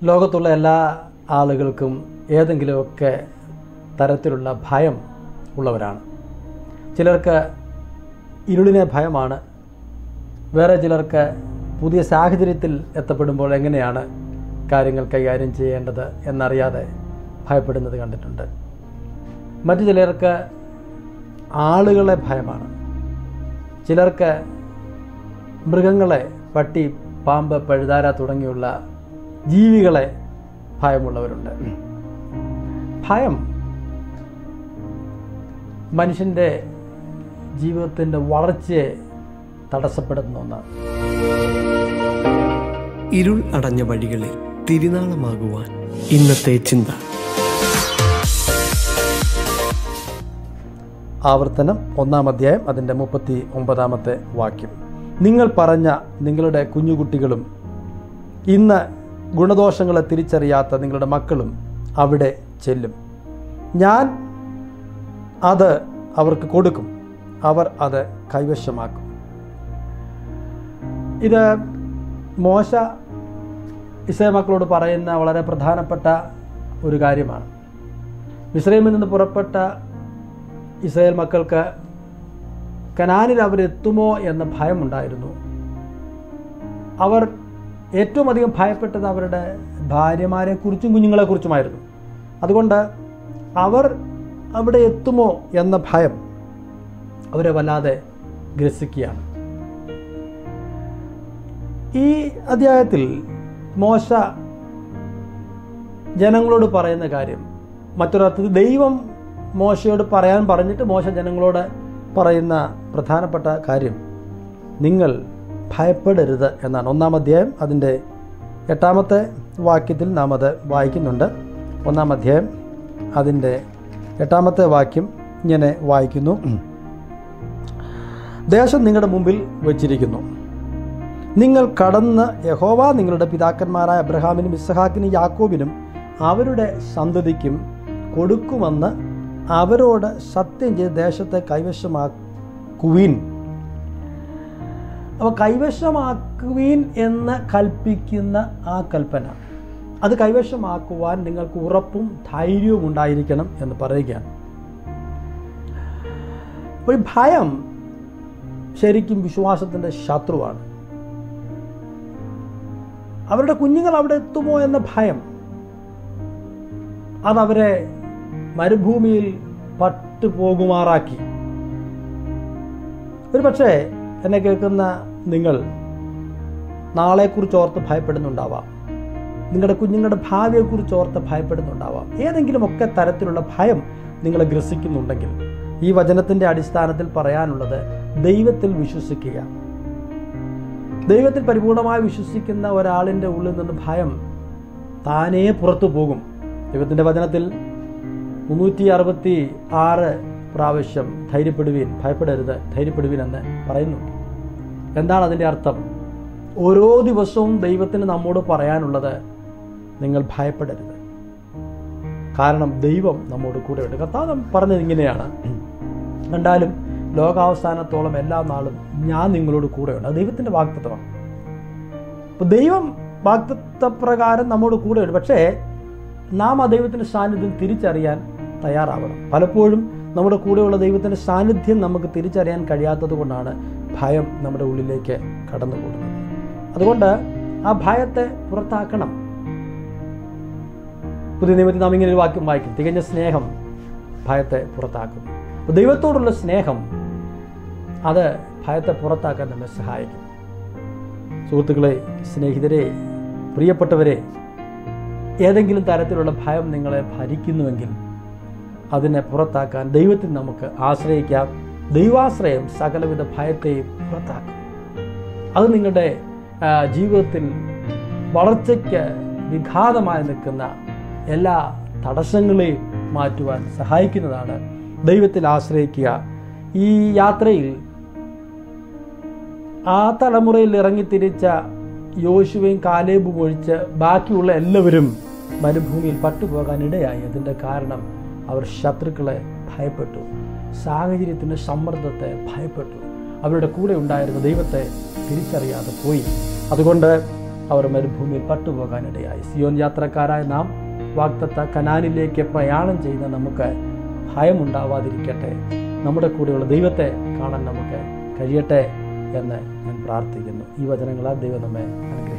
ലോകത്തുള്ള എല്ലാ ആളുകൾക്കും ഏതെങ്കിലുമൊക്കെ തരത്തിലുള്ള ഭയം ഉള്ളവരാണ് ചിലർക്ക് ഇരുളിനെ ഭയമാണ് വേറെ ചിലർക്ക് പുതിയ സാഹചര്യത്തിൽ എത്തപ്പെടുമ്പോൾ എങ്ങനെയാണ് കാര്യങ്ങൾ കൈകാര്യം ചെയ്യേണ്ടത് എന്നറിയാതെ ഭയപ്പെടുന്നത് കണ്ടിട്ടുണ്ട് മറ്റു ചിലർക്ക് ആളുകളെ ഭയമാണ് ചിലർക്ക് മൃഗങ്ങളെ പട്ടി പാമ്പ് പഴുതാര തുടങ്ങിയുള്ള ജീവികളെ ഭയമുള്ളവരുണ്ട് ഭയം മനുഷ്യൻ്റെ ജീവിതത്തിൻ്റെ വളർച്ചയെ തടസ്സപ്പെടുത്തുന്ന ഒന്നാണ് ഇരുൾ അടഞ്ഞ വഴികളിൽ തിരുനാളമാകുവാൻ ഇന്നത്തെ ചിന്ത ആവർത്തനം ഒന്നാം അധ്യായം അതിൻ്റെ മുപ്പത്തി ഒമ്പതാമത്തെ വാക്യം നിങ്ങൾ പറഞ്ഞ നിങ്ങളുടെ കുഞ്ഞുകുട്ടികളും ഇന്ന് ഗുണദോഷങ്ങളെ തിരിച്ചറിയാത്ത നിങ്ങളുടെ മക്കളും അവിടെ ചെല്ലും ഞാൻ അത് അവർക്ക് കൊടുക്കും അവർ അത് കൈവശമാക്കും ഇത് മോശ ഇസ്രായേൽ മക്കളോട് പറയുന്ന വളരെ പ്രധാനപ്പെട്ട ഒരു കാര്യമാണ് മിസ്രൈമിൽ നിന്ന് പുറപ്പെട്ട ഇസ്രായേൽ മക്കൾക്ക് കനാനിൽ അവരെത്തുമോ എന്ന ഭയമുണ്ടായിരുന്നു അവർ ഏറ്റവും അധികം ഭയപ്പെട്ടത് അവരുടെ ഭാര്യമാരെക്കുറിച്ചും കുഞ്ഞുങ്ങളെക്കുറിച്ചുമായിരുന്നു അതുകൊണ്ട് അവർ അവിടെ എത്തുമോ എന്ന ഭയം അവരെ വല്ലാതെ ഗ്രസിക്കുകയാണ് ഈ അധ്യായത്തിൽ മോശ ജനങ്ങളോട് പറയുന്ന കാര്യം മറ്റൊരർത്ഥത്തിൽ ദൈവം മോശയോട് പറയാൻ പറഞ്ഞിട്ട് മോശ ജനങ്ങളോട് പറയുന്ന പ്രധാനപ്പെട്ട കാര്യം നിങ്ങൾ ഭയപ്പെടരുത് എന്നാണ് ഒന്നാം അധ്യായം അതിൻ്റെ എട്ടാമത്തെ വാക്യത്തിൽ നാം അത് വായിക്കുന്നുണ്ട് ഒന്നാം അധ്യായം അതിൻ്റെ എട്ടാമത്തെ വാക്യം ഇങ്ങനെ വായിക്കുന്നു ദേശം നിങ്ങളുടെ മുമ്പിൽ വച്ചിരിക്കുന്നു നിങ്ങൾ കടന്ന് യഹോവ നിങ്ങളുടെ പിതാക്കന്മാരായ അബ്രഹാമിനും ഇസ്ഹാക്കിനും യാക്കോബിനും അവരുടെ സന്തതിക്കും കൊടുക്കുമെന്ന് അവരോട് സത്യം ചെയ്ത് ദേശത്തെ കൈവശമാക്കുവീൻ അപ്പോൾ കൈവശമാക്കുവീൻ എന്ന് കൽപ്പിക്കുന്ന ആ കൽപ്പന അത് കൈവശമാക്കുവാൻ നിങ്ങൾക്ക് ഉറപ്പും ധൈര്യവും ഉണ്ടായിരിക്കണം എന്ന് പറയുകയാണ് അപ്പോൾ ഈ ഭയം ശരിക്കും വിശ്വാസത്തിൻ്റെ ശത്രുവാണ് അവരുടെ കുഞ്ഞുങ്ങൾ അവിടെ എത്തുമോ എന്ന ഭയം അതവരെ മരുഭൂമിയിൽ പട്ടുപോകുമാറാക്കി ഒരു പക്ഷേ എന്നെ കേൾക്കുന്ന നിങ്ങൾ നാളെക്കുറിച്ച് ഓർത്ത് ഭയപ്പെടുന്നുണ്ടാവാം നിങ്ങളുടെ കുഞ്ഞുങ്ങളുടെ ഭാവിയെക്കുറിച്ച് ഓർത്ത് ഭയപ്പെടുന്നുണ്ടാവാം ഏതെങ്കിലുമൊക്കെ തരത്തിലുള്ള ഭയം നിങ്ങളെ ഗ്രസിക്കുന്നുണ്ടെങ്കിൽ ഈ വചനത്തിന്റെ അടിസ്ഥാനത്തിൽ പറയാനുള്ളത് ദൈവത്തിൽ വിശ്വസിക്കുക ദൈവത്തിൽ പരിപൂർണമായി വിശ്വസിക്കുന്ന ഒരാളിൻ്റെ ഉള്ളിൽ നിന്ന് ഭയം താനേ പുറത്തു പോകും ദൈവത്തിൻ്റെ വചനത്തിൽ മുന്നൂറ്റി അറുപത്തി ആറ് പ്രാവശ്യം ധൈര്യപ്പെടുവീൻ ഭയപ്പെടരുത് ധൈര്യപ്പെടുവീൻ എന്ന് പറയുന്നുണ്ട് എന്താണ് അതിൻ്റെ അർത്ഥം ഓരോ ദിവസവും ദൈവത്തിന് നമ്മോട് പറയാനുള്ളത് നിങ്ങൾ ഭയപ്പെടരുത് കാരണം ദൈവം നമ്മോട് കൂടെയുണ്ട് കർത്താവ് പറഞ്ഞത് ഇങ്ങനെയാണ് കണ്ടാലും ലോകാവസാനത്തോളം എല്ലാ നാളും ഞാൻ നിങ്ങളോട് കൂടെയുണ്ട് അത് ദൈവത്തിൻ്റെ വാക്തത്വമാണ് അപ്പോൾ ദൈവം വാക്തത്വപ്രകാരം നമ്മോട് കൂടെയുണ്ട് പക്ഷേ നാം ആ ദൈവത്തിൻ്റെ സാന്നിധ്യം തിരിച്ചറിയാൻ തയ്യാറാവണം പലപ്പോഴും നമ്മുടെ കൂടെയുള്ള ദൈവത്തിൻ്റെ സാന്നിധ്യം നമുക്ക് തിരിച്ചറിയാൻ കഴിയാത്തത് കൊണ്ടാണ് ഭയം നമ്മുടെ ഉള്ളിലേക്ക് കടന്നുകൂടുന്നത് അതുകൊണ്ട് ആ ഭയത്തെ പുറത്താക്കണം പുതിയ നിയമത്തിൽ നാം ഇങ്ങനെ ഒരു വാക്യം വായിക്കും തികഞ്ഞ സ്നേഹം ഭയത്തെ പുറത്താക്കും അപ്പോൾ ദൈവത്തോടുള്ള സ്നേഹം അത് ഭയത്തെ പുറത്താക്കാൻ നമ്മെ സഹായിക്കും സുഹൃത്തുക്കളെ സ്നേഹിതരെ പ്രിയപ്പെട്ടവരെ ഏതെങ്കിലും തരത്തിലുള്ള ഭയം നിങ്ങളെ ഭരിക്കുന്നുവെങ്കിൽ അതിനെ പുറത്താക്കാൻ ദൈവത്തിൽ നമുക്ക് ആശ്രയിക്കാം ദൈവാശ്രയം സകലവിധ ഭയത്തെയും പുറത്താക്കും അത് നിങ്ങളുടെ ആ, ജീവിതത്തിൽ വളർച്ചയ്ക്ക് വിഘാതമായി നിൽക്കുന്ന എല്ലാ തടസ്സങ്ങളെയും മാറ്റുവാൻ സഹായിക്കുന്നതാണ് ദൈവത്തിൽ ആശ്രയിക്കുക ഈ യാത്രയിൽ ആ തലമുറയിൽ ഇറങ്ങിത്തിരിച്ച യോശുവയും കാലേബും ഒഴിച്ച് ബാക്കിയുള്ള എല്ലാവരും മരുഭൂമിയിൽ പട്ടുപോകാൻ ഇടയായി അതിൻ്റെ കാരണം അവർ ശത്രുക്കളെ ഭയപ്പെട്ടു സാഹചര്യത്തിൻ്റെ സമ്മർദ്ദത്തെ ഭയപ്പെട്ടു അവരുടെ കൂടെ ഉണ്ടായിരുന്ന ദൈവത്തെ തിരിച്ചറിയാതെ പോയി അതുകൊണ്ട് അവർ മരുഭൂമിയിൽ പട്ടുപോകാനിടയായി സിയോൻ യാത്രക്കാരായ നാം വാക്തത്ത കനാനിലേക്ക് പ്രയാണം ചെയ്യുന്ന നമുക്ക് ഭയമുണ്ടാവാതിരിക്കട്ടെ നമ്മുടെ കൂടെയുള്ള ദൈവത്തെ കാണാൻ നമുക്ക് കഴിയട്ടെ എന്ന് ഞാൻ പ്രാർത്ഥിക്കുന്നു ഈ വചനങ്ങളാൽ ദൈവം നമ്മെ അനുഗ്രഹിക്കും